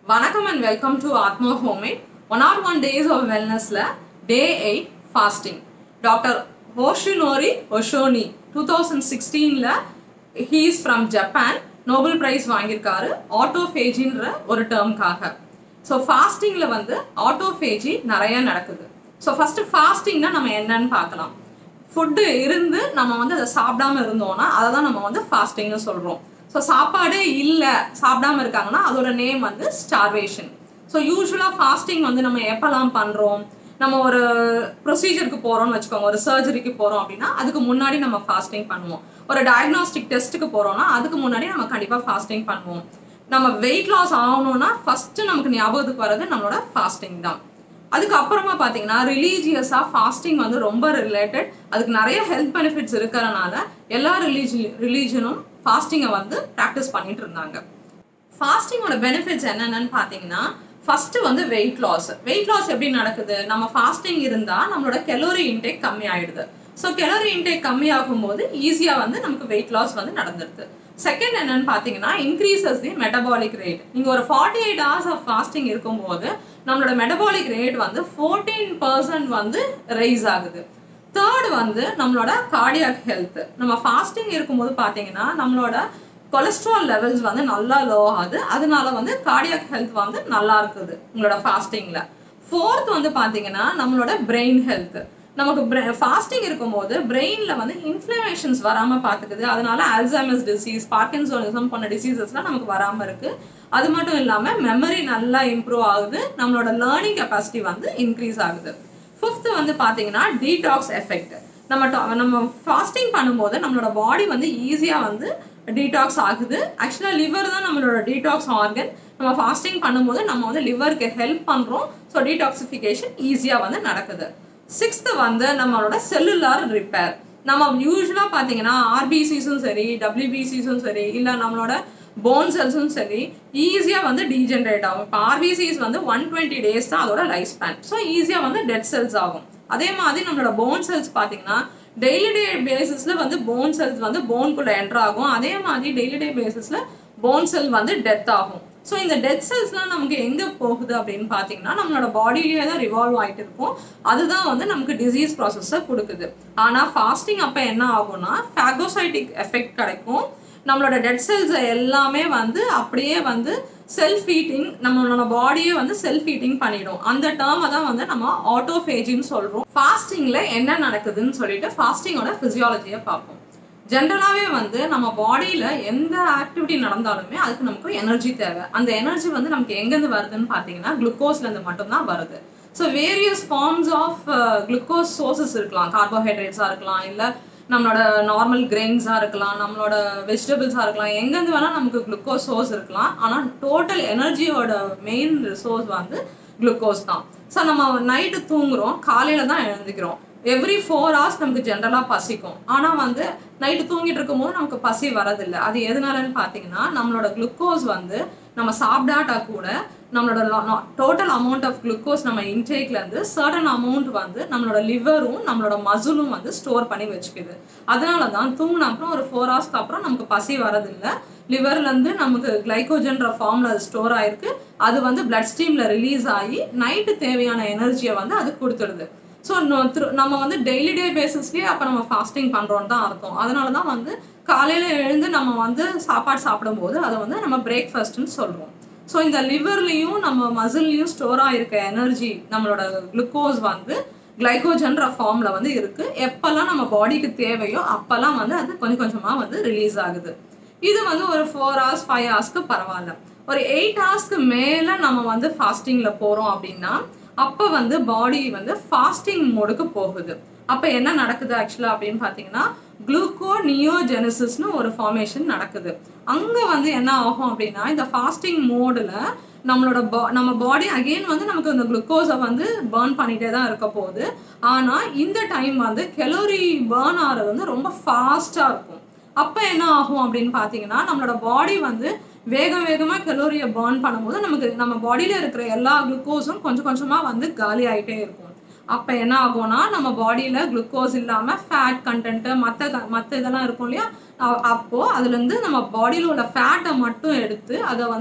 வணக்கம் and welcome to Atma homemade one or one days of வெல்னஸ்ல day eight fasting doctor Yoshinori Ohsumi two thousand சிக்ஸ்டீனில் he's from Japan Nobel prize வாங்கியிருக்காரு ஆட்டோஃபேஜின்ற ஒரு டேர்ம்காக so ஃபாஸ்டிங்கில் வந்து ஆட்டோஃபேஜி நிறைய நடக்குது ஸோ ஃபஸ்ட்டு ஃபாஸ்டிங்னா நம்ம என்னன்னு பார்க்கலாம் ஃபுட்டு இருந்து நம்ம வந்து அதை சாப்பிடாம இருந்தோம்னா அதை தான் நம்ம வந்து ஃபாஸ்டிங்னு சொல்கிறோம் ஸோ சாப்பாடே இல்லை சாப்பிடாம இருக்காங்கன்னா அதோட நேம் வந்து ஸ்டார்வேஷன் ஸோ யூஸ்வலாக ஃபாஸ்டிங் வந்து நம்ம எப்போல்லாம் பண்ணுறோம் நம்ம ஒரு ப்ரொசீஜருக்கு போகிறோம்னு வச்சுக்கோங்க ஒரு சர்ஜரிக்கு போகிறோம் அப்படின்னா அதுக்கு முன்னாடி நம்ம ஃபாஸ்டிங் பண்ணுவோம் ஒரு டயக்னாஸ்டிக் டெஸ்ட்டுக்கு போகிறோம்னா அதுக்கு முன்னாடி நம்ம கண்டிப்பாக ஃபாஸ்டிங் பண்ணுவோம் நம்ம வெயிட் லாஸ் ஆகணும்னா ஃபஸ்ட்டு நமக்கு ஞாபகத்துக்கு வர்றது நம்மளோட ஃபாஸ்டிங் தான் அதுக்கப்புறமா பார்த்தீங்கன்னா ரிலீஜியஸாக ஃபாஸ்டிங் வந்து ரொம்ப ரிலேட்டட் அதுக்கு நிறைய ஹெல்த் பெனிஃபிட்ஸ் இருக்கிறனால எல்லா ரிலீஜி ரிலீஜனும் ஃபாஸ்டிங்கை வந்து ப்ராக்டிஸ் பண்ணிட்டு இருந்தாங்க ஃபாஸ்டிங்கோட பெனிஃபிட்ஸ் என்னென்னு பார்த்தீங்கன்னா ஃபர்ஸ்ட் வந்து வெயிட் லாஸ் வெயிட் லாஸ் எப்படி நடக்குது நம்ம ஃபாஸ்டிங் இருந்தால் நம்மளோட கெலோரி இன்டேக் கம்மி ஆயிடுது ஸோ கெலோரி இன்டேக் கம்மி ஆகும்போது ஈஸியாக வந்து நமக்கு வெயிட் லாஸ் வந்து நடந்துருது செகண்ட் என்னன்னு பார்த்தீங்கன்னா இன்க்ரீசஸ் தி மெட்டபாலிக் ரேட் நீங்கள் ஒரு forty eight hours of fasting இருக்கும்போது நம்மளோட மெட்டபாலிக் ரேட் வந்து ஃபோர்டீன் பர்சன்ட் வந்து ரைஸ் ஆகுது தேர்ட் வந்து நம்மளோட கார்டியாக் ஹெல்த் நம்ம ஃபாஸ்டிங் இருக்கும்போது பார்த்தீங்கன்னா நம்மளோட கொலஸ்ட்ரால் லெவல்ஸ் வந்து நல்லா லோ ஆகுது அதனால வந்து கார்டியாக் ஹெல்த் வந்து நல்லா இருக்குது உங்களோட ஃபாஸ்டிங்கில் ஃபோர்த் வந்து பார்த்தீங்கன்னா நம்மளோட பிரெயின் ஹெல்த் நமக்கு ஃபாஸ்டிங் இருக்கும்போது பிரெயினில் வந்து இன்ஃப்ளமேஷன்ஸ் வராமல் பார்த்துக்குது அதனால அல்சைமஸ் டிசீஸ் பார்க்கின்சோனிசம் போன்ற டிசீசஸ்லாம் நமக்கு வராமல் இருக்குது அது மட்டும் இல்லாமல் மெமரி நல்லா இம்ப்ரூவ் ஆகுது நம்மளோட லேர்னிங் கெப்பாசிட்டி வந்து இன்க்ரீஸ் ஆகுது ஃபிஃப்த்து வந்து பார்த்தீங்கன்னா டீடாக்ஸ் எஃபெக்ட் நம்ம நம்ம ஃபாஸ்டிங் பண்ணும்போது நம்மளோட பாடி வந்து ஈஸியாக வந்து டீடாக்ஸ் ஆகுது ஆக்சுவலாக லிவர் தான் நம்மளோட டீடாக்ஸ் ஆர்கன் நம்ம ஃபாஸ்டிங் பண்ணும்போது நம்ம வந்து லிவருக்கு ஹெல்ப் பண்ணுறோம் ஸோ டீடாக்சிஃபிகேஷன் ஈஸியாக வந்து நடக்குது சிக்ஸ்த்து வந்து நம்மளோட செல்லுலார் ரிப்பேர் நம்ம யூஸ்வலாக பார்த்தீங்கன்னா ஆர்பிசிஸும் சரி டபிள்யூபிசிஸும் சரி இல்லை நம்மளோட போன் செல்ஸும் சரி ஈஸியாக வந்து டீஜென்ரேட் ஆகும் இப்போ ஆர்பிசிஸ் வந்து ஒன் டுவெண்ட்டி டேஸ் தான் அதோட லைஃப் ஸ்பேன் ஸோ ஈஸியாக வந்து டெட் செல்ஸ் ஆகும் அதே மாதிரி நம்மளோட போன் செல்ஸ் பார்த்தீங்கன்னா டெய்லி டே பேசிஸில் வந்து போன் செல்ஸ் வந்து போன்குள்ளே என்ட்ரு ஆகும் அதே மாதிரி டெய்லி டே பேசிஸில் போன் செல் வந்து டெத் ஆகும் ஸோ இந்த டெத் செல்ஸ்லாம் நமக்கு எங்கே போகுது அப்படின்னு பார்த்தீங்கன்னா நம்மளோட பாடியிலேயே தான் ரிவால்வ் ஆகிட்டு இருக்கும் அதுதான் வந்து நமக்கு டிசீஸ் ப்ராசஸை கொடுக்குது ஆனால் ஃபாஸ்டிங் அப்போ என்ன ஆகும்னா ஃபேகோசைட்டிக் எஃபெக்ட் கிடைக்கும் நம்மளோட டெட் செல்ஸ் எல்லாமே வந்து அப்படியே வந்து செல்ஃப் ஹீட்டிங் நம்மளோட பாடியே வந்து செல்ஃப் ஹீட்டிங் பண்ணிடும் அந்த டேர்மை தான் வந்து நம்ம ஆட்டோஃபேஜின்னு சொல்கிறோம் ஃபாஸ்டிங்கில் என்ன நடக்குதுன்னு சொல்லிட்டு ஃபாஸ்டிங்கோட ஃபிசியாலஜியை பார்ப்போம் ஜென்ரலாகவே வந்து நம்ம பாடியில் எந்த ஆக்டிவிட்டி நடந்தாலுமே அதுக்கு நமக்கு எனர்ஜி தேவை அந்த எனர்ஜி வந்து நமக்கு எங்கேருந்து வருதுன்னு பார்த்தீங்கன்னா குளுக்கோஸ்லேருந்து மட்டும்தான் வருது so various forms of glucose sources இருக்கலாம் கார்போஹைட்ரேட்ஸாக இருக்கலாம் இல்லை நம்மளோட நார்மல் கிரெயின்ஸாக இருக்கலாம் நம்மளோட வெஜிடபிள்ஸாக இருக்கலாம் எங்கேருந்து வேணால் நமக்கு குளுக்கோஸ் சோர்ஸ் இருக்கலாம் ஆனால் டோட்டல் எனர்ஜியோட மெயின் ரிசோர்ஸ் வந்து குளுக்கோஸ் தான் ஸோ நம்ம நைட்டு தூங்குறோம் காலையில் தான் எழுந்துக்கிறோம் எவ்ரி ஃபோர் ஹவர்ஸ் நமக்கு ஜென்ரலாக பசிக்கும் ஆனால் வந்து நைட்டு தூங்கிட்டு இருக்கும்போது நமக்கு பசி வரதில்லை அது எதனாலன்னு பார்த்தீங்கன்னா நம்மளோட குளுக்கோஸ் வந்து நம்ம சாப்பிடாட்டா கூட நம்மளோட டோட்டல் அமௌண்ட் ஆஃப் குளுக்கோஸ் நம்ம இன்டேக்லேருந்து சர்டன் அமௌண்ட் வந்து நம்மளோட லிவரும் நம்மளோட மசிலும் வந்து ஸ்டோர் பண்ணி வச்சுக்குது அதனால தான் தூங்கின அப்புறம் ஒரு ஃபோர் ஹவர்ஸ்க்கு அப்புறம் நமக்கு பசி வரதில்லை லிவர்லேருந்து நமக்கு கிளைக்கோஜன்ற ஃபார்மில் அது ஸ்டோர் ஆயிருக்கு அது வந்து பிளட் ஸ்ட்ரீமில் ரிலீஸ் ஆகி நைட்டு தேவையான எனர்ஜியை வந்து அது கொடுத்துடுது ஸோ நம்ம வந்து டெய்லி டே பேசிஸ்லேயே அப்போ நம்ம ஃபாஸ்டிங் பண்ணுறோன்னு தான் அர்த்தம் அதனால தான் வந்து காலையில் எழுந்து நம்ம வந்து சாப்பாடு சாப்பிடும்போது அதை வந்து நம்ம பிரேக்ஃபாஸ்ட்னு சொல்கிறோம் ஸோ இந்த லிவர்லேயும் நம்ம மசில்லையும் ஸ்டோர் ஆகிருக்க எனர்ஜி நம்மளோட குளுக்கோஸ் வந்து கிளைகோஜன்ற ஃபார்மில் வந்து இருக்குது எப்போல்லாம் நம்ம பாடிக்கு தேவையோ அப்போல்லாம் வந்து அது கொஞ்சம் கொஞ்சமாக வந்து ரிலீஸ் ஆகுது இது வந்து ஒரு ஃபோர் ஹவர்ஸ் ஃபைவ் ஹவர்ஸ்க்கு பரவாயில்ல ஒரு எயிட் ஹவர்ஸ்க்கு மேலே நம்ம வந்து ஃபாஸ்டிங்கில் போகிறோம் அப்படின்னா அப்போ வந்து பாடி வந்து ஃபாஸ்டிங் மோடுக்கு போகுது அப்போ என்ன நடக்குது ஆக்சுவலாக அப்படின்னு பார்த்தீங்கன்னா குளுக்கோ நியோஜெனசிஸ்னு ஒரு ஃபார்மேஷன் நடக்குது அங்கே வந்து என்ன ஆகும் அப்படின்னா இந்த ஃபாஸ்டிங் மோடில் நம்மளோட பா நம்ம பாடி அகெயின் வந்து நமக்கு இந்த குளுக்கோஸை வந்து பேர்ன் பண்ணிகிட்டே தான் இருக்க போகுது ஆனால் இந்த டைம் வந்து கெலோரி பேர்ன் ஆகிறது வந்து ரொம்ப ஃபாஸ்ட்டாக இருக்கும் அப்போ என்ன ஆகும் அப்படின்னு பார்த்தீங்கன்னா நம்மளோட பாடி வந்து வேக வேகமாக கெலோரியை பேர்ன் பண்ணும்போது நமக்கு நம்ம பாடியில் இருக்கிற எல்லா குளுக்கோஸும் கொஞ்சம் கொஞ்சமாக வந்து காலி ஆகிட்டே இருக்கும் அப்போ என்ன ஆகும்னா நம்ம பாடியில் குளுக்கோஸ் இல்லாமல் ஃபேட் கண்டென்ட்டு மற்ற மற்ற இதெல்லாம் இருக்கும் இல்லையா அப்போது அதுலேருந்து நம்ம பாடியில் உள்ள ஃபேட்டை மட்டும் எடுத்து அதை வந்து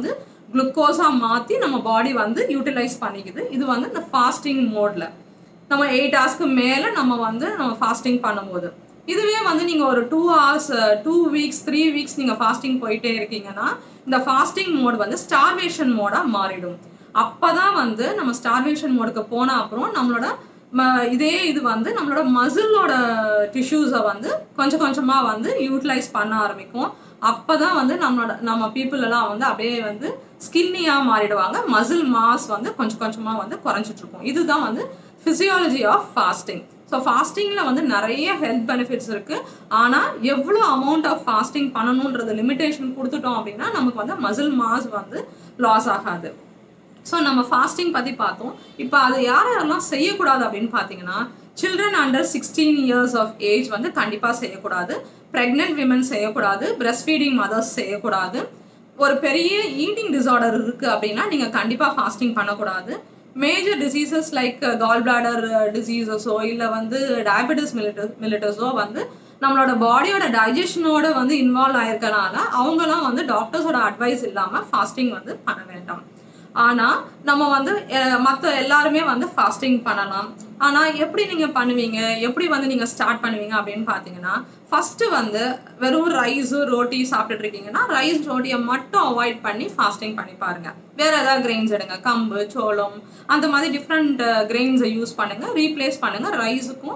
குளுக்கோஸாக மாற்றி நம்ம பாடி வந்து யூட்டிலைஸ் பண்ணிக்குது இது வந்து இந்த ஃபாஸ்டிங் மோடில் நம்ம எயிட் ஹவர்ஸ்க்கு மேலே நம்ம வந்து நம்ம ஃபாஸ்டிங் பண்ணும்போது இதுவே வந்து நீங்கள் ஒரு two hours two weeks three weeks நீங்கள் ஃபாஸ்டிங் போயிட்டே இருக்கீங்கன்னா இந்த ஃபாஸ்டிங் மோட் வந்து ஸ்டார்வேஷன் மோடாக மாறிடும் அப்போ தான் வந்து நம்ம ஸ்டார்வேஷன் மோடுக்கு போன அப்புறம் நம்மளோட ம- இதே இது வந்து நம்மளோட மசிலோட டிஷ்யூஸை வந்து கொஞ்சம் கொஞ்சமாக வந்து யூட்டிலைஸ் பண்ண ஆரம்பிக்கும் அப்போ தான் வந்து நம்மளோட நம்ம people எல்லாம் வந்து அப்படியே வந்து ஸ்கின்னியாக மாறிடுவாங்க மசில் மாஸ் வந்து கொஞ்சம் கொஞ்சமாக வந்து குறைஞ்சிட்டு இருக்கும் இதுதான் வந்து ஃபிசியாலஜி ஆஃப் ஃபாஸ்டிங் ஸோ ஃபாஸ்டிங்கில் வந்து நிறைய ஹெல்த் பெனிஃபிட்ஸ் இருக்குது ஆனால் எவ்வளோ அமௌண்ட் ஆஃப் ஃபாஸ்டிங் பண்ணணுன்றது லிமிட்டேஷன் கொடுத்துட்டோம் அப்படின்னா நமக்கு வந்து மசில் மாஸ் வந்து லாஸ் ஆகாது ஸோ நம்ம ஃபாஸ்டிங் பற்றி பார்த்தோம் இப்போ அது யார் யாரெல்லாம் செய்யக்கூடாது அப்படின்னு பார்த்தீங்கன்னா children under sixteen years of age வந்து கண்டிப்பாக செய்யக்கூடாது ப்ரெக்னென்ட் விமன் செய்யக்கூடாது பிரஸ்ட் ஃபீடிங் மதர்ஸ் செய்யக்கூடாது ஒரு பெரிய ஈட்டிங் டிசார்டர் இருக்குது அப்படின்னா நீங்கள் கண்டிப்பாக ஃபாஸ்டிங் பண்ணக்கூடாது major diseases like gall bladder டிசீசஸோ இல்லை வந்து டயபெட்டிஸ் மிலிட்டஸ் மிலிட்டஸோ வந்து நம்மளோட பாடியோட டைஜஷனோட வந்து இன்வால்வ் ஆயிருக்கனால அவங்களாம் வந்து டாக்டர்ஸோட அட்வைஸ் இல்லாமல் ஃபாஸ்டிங் வந்து பண்ண வேண்டாம் ஆனால் நம்ம வந்து மற்ற எல்லாருமே வந்து ஃபாஸ்டிங் பண்ணலாம் ஆனால் எப்படி நீங்கள் பண்ணுவீங்க எப்படி வந்து நீங்கள் ஸ்டார்ட் பண்ணுவீங்க அப்படின்னு பார்த்தீங்கன்னா ஃபஸ்ட்டு வந்து வெறும் ரைஸு ரோட்டி சாப்பிட்டுட்டு இருக்கீங்கன்னா ரைஸ் ரோட்டியை மட்டும் அவாய்ட் பண்ணி ஃபாஸ்டிங் பண்ணி பாருங்க வேற ஏதாவது கிரெயின்ஸ் எடுங்க கம்பு சோளம் அந்த மாதிரி டிஃப்ரெண்ட் கிரெயின்ஸை யூஸ் பண்ணுங்க ரீப்ளேஸ் பண்ணுங்க ரைஸுக்கும்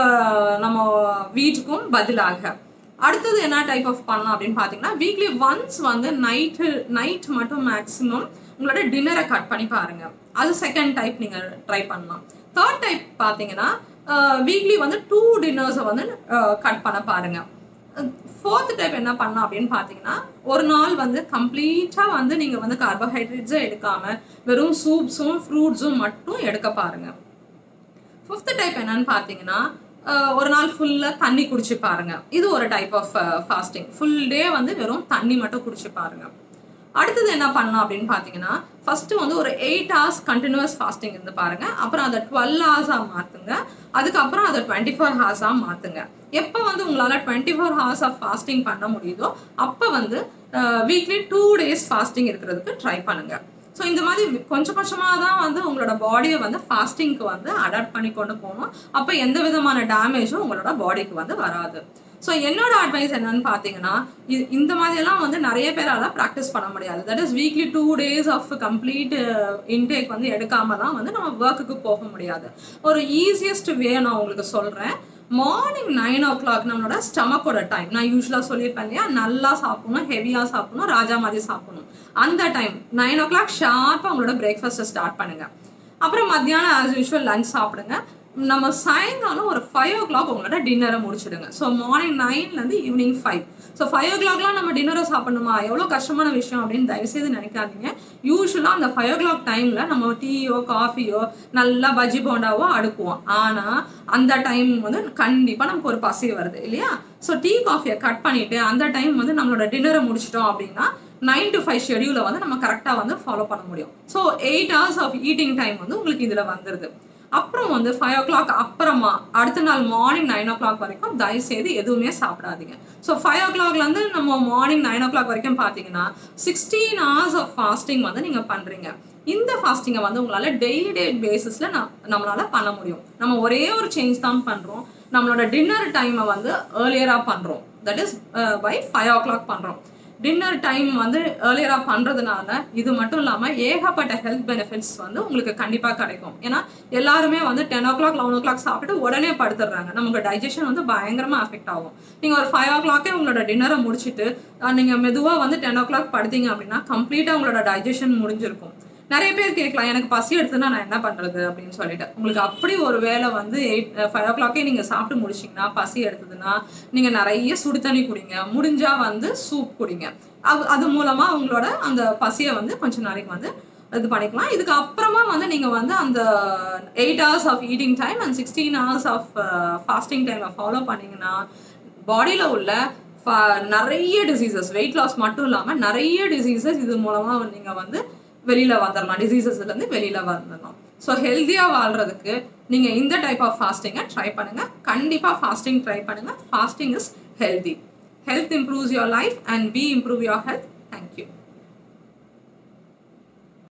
நம்ம வீட்டுக்கும் பதிலாக அடுத்தது என்ன டைப் ஆஃப் பண்ணலாம் அப்படின்னு பார்த்தீங்கன்னா வீக்லி ஒன்ஸ் வந்து நைட்டு நைட் மட்டும் மேக்ஸிமம் உங்களோட டின்னரை கட் பண்ணி பாருங்க அது செகண்ட் டைப் நீங்கள் ட்ரை பண்ணலாம் தேர்ட் டைப் பார்த்தீங்கன்னா வீக்லி வந்து டூ டின்னர்ஸை வந்து கட் பண்ண பாருங்க ஃபோர்த் டைப் என்ன பண்ணலாம் அப்படின்னு பார்த்தீங்கன்னா ஒரு நாள் வந்து கம்ப்ளீட்டாக வந்து நீங்கள் வந்து கார்போஹைட்ரேட்ஸை எடுக்காம வெறும் சூப்ஸும் ஃப்ரூட்ஸும் மட்டும் எடுக்க பாருங்க ஃபிஃப்த் டைப் என்னன்னு பார்த்தீங்கன்னா அஹ், ஒரு நாள் ஃபுல்லாக தண்ணி குடிச்சு பாருங்க இது ஒரு type of fasting full day வந்து வெறும் தண்ணி மட்டும் குடிச்சு பாருங்க அடுத்தது என்ன பண்ணலாம் அப்படின்னு பார்த்தீங்கன்னா ஃபர்ஸ்ட் வந்து ஒரு எயிட் ஹவர்ஸ் கண்டினியூஸ் ஃபாஸ்டிங் இருந்து பாருங்க அப்புறம் அதை டுவெல் ஹவர்ஸாக மாற்றுங்க அதுக்கப்புறம் அதை டுவெண்ட்டி ஃபோர் ஹவர்ஸாக மாற்றுங்க எப்போ வந்து உங்களால் twenty four hours of fasting பண்ண முடியுதோ அப்போ வந்து வீக்லி டூ டேஸ் ஃபாஸ்டிங் இருக்கிறதுக்கு ட்ரை பண்ணுங்க ஸோ இந்த மாதிரி கொஞ்சம் கொஞ்சமாக தான் வந்து உங்களோட பாடியை வந்து ஃபாஸ்டிங்க்கு வந்து அடாப்ட் பண்ணி கொண்டு போகணும் அப்போ எந்த விதமான டேமேஜும் உங்களோட பாடிக்கு வந்து வராது ஸோ என்னோட அட்வைஸ் என்னன்னு பார்த்தீங்கன்னா இது இந்த மாதிரியெல்லாம் வந்து நிறைய பேரால ப்ராக்டிஸ் பண்ண முடியாது that is weekly two days of complete intake வந்து எடுக்காமலாம் வந்து நம்ம ஒர்க்குக்கு போக முடியாது ஒரு ஈஸியஸ்ட் வே நான் உங்களுக்கு சொல்கிறேன் மார்னிங் நைன் ஓ கிளாக் நம்மளோட ஸ்டமக்கோட டைம் நான் யூஸ்வலாக சொல்லியிருப்பேன் இல்லையா நல்லா சாப்பிடணும் ஹெவியாக சாப்பிடணும் ராஜா மாதிரி சாப்பிடணும் அந்த டைம் நைன் ஓ கிளாக் ஷார்ப்பாக உங்களோட பிரேக்ஃபாஸ்ட்டை ஸ்டார்ட் பண்ணுங்க அப்புறம் மத்தியானம் ஆஸ் யூஷுவல் லஞ்ச் சாப்பிடுங்க நம்ம சாயங்காலம் ஒரு ஃபைவ் ஓ கிளாக் உங்களோட டின்னரை முடிச்சிடுங்க ஸோ மார்னிங் நைன்லேருந்து ஈவினிங் ஃபைவ் ஸோ ஃபைவ் ஓ கிளாக்லாம் நம்ம டின்னரை சாப்பிடணுமா எவ்வளோ கஷ்டமான விஷயம் அப்படின்னு தயவுசெய்து நினைக்காதீங்க யூஸ்வலாக அந்த ஃபைவ் ஓ கிளாக் டைமில் நம்ம டீயோ காஃபியோ நல்லா பஜ்ஜி போண்டாவோ அடுக்குவோம் ஆனால் அந்த டைம் வந்து கண்டிப்பாக நமக்கு ஒரு பசி வருது இல்லையா ஸோ டீ காஃபியை கட் பண்ணிவிட்டு அந்த டைம் வந்து நம்மளோட டின்னரை முடிச்சிட்டோம் அப்படின்னா நைன் டு ஃபைவ் ஷெடியூலை வந்து நம்ம கரெக்டாக வந்து ஃபாலோ பண்ண முடியும் so eight hours of eating time வந்து உங்களுக்கு இதில் வந்துடுது அப்புறம் வந்து ஃபைவ் ஓ கிளாக் அப்புறமா அடுத்த நாள் மார்னிங் நைன் ஓ கிளாக் வரைக்கும் தயவுசெய்து எதுவுமே சாப்பிடாதீங்க ஸோ ஃபைவ் ஓ கிளாக்லேருந்து நம்ம மார்னிங் நைன் ஓ கிளாக் வரைக்கும் பார்த்தீங்கன்னா சிக்ஸ்டீன் ஹவர்ஸ் ஆஃப் ஃபாஸ்டிங் வந்து நீங்கள் பண்ணுறீங்க இந்த ஃபாஸ்டிங்கை வந்து உங்களால் டெய்லி டே பேசிஸில் நம்மளால பண்ண முடியும் நம்ம ஒரே ஒரு சேஞ்ச் தான் பண்ணுறோம் நம்மளோட டின்னர் டைமை வந்து ஏர்லியராக பண்ணுறோம் that is by five o'clock பண்ணுறோம் டின்னர் டைம் வந்து ஏர்லியராக பண்ணுறதுனால இது மட்டும் இல்லாமல் ஏகப்பட்ட ஹெல்த் பெனிஃபிட்ஸ் வந்து உங்களுக்கு கண்டிப்பாக கிடைக்கும் ஏன்னா எல்லாருமே வந்து ten o'clock eleven o'clock சாப்பிட்டு உடனே படுத்துடுறாங்க நமக்கு டைஜஷன் வந்து பயங்கரமாக அஃபெக்ட் ஆகும் நீங்கள் ஒரு ஃபைவ் ஓ கிளாக்கே உங்களோட டின்னரை முடிச்சுட்டு நீங்கள் மெதுவாக வந்து டென் ஓ கிளாக் படுத்தீங்க அப்படின்னா கம்ப்ளீட்டாக உங்களோட டைஜஷன் முடிஞ்சிருக்கும் நிறைய பேர் கேட்கலாம் எனக்கு பசி எடுத்துன்னா நான் என்ன பண்றது அப்படின்னு சொல்லிட்டு உங்களுக்கு அப்படி ஒரு வேளை வந்து எயிட் ஃபைவ் ஓ கிளாக்கே நீங்க சாப்பிட்டு முடிச்சிங்கன்னா பசி எடுத்ததுன்னா நீங்க நிறைய சுடு தண்ணி குடிங்க முடிஞ்சா வந்து சூப் குடிங்க அது அது மூலமா உங்களோட அந்த பசியை வந்து கொஞ்ச நாளைக்கு வந்து இது பண்ணிக்கலாம் இதுக்கு அப்புறமா வந்து நீங்க வந்து அந்த eight hours of eating time and sixteen hours of fasting டைமை ஃபாலோ பண்ணீங்கன்னா பாடியில் உள்ள ஃப- நிறைய டிசீசஸ் வெயிட் லாஸ் மட்டும் இல்லாமல் நிறைய டிசீசஸ் இது மூலமாக நீங்கள் வந்து வெளியில் வந்துடலாம் டிசீசஸ்லேருந்து வெளியில் வந்துடலாம் ஸோ ஹெல்த்தியாக வாழ்கிறதுக்கு நீங்கள் இந்த டைப் ஆஃப் ஃபாஸ்டிங்கை ட்ரை பண்ணுங்கள் கண்டிப்பாக ஃபாஸ்டிங் ட்ரை பண்ணுங்கள் fasting is healthy health improves your life and we improve your health thank you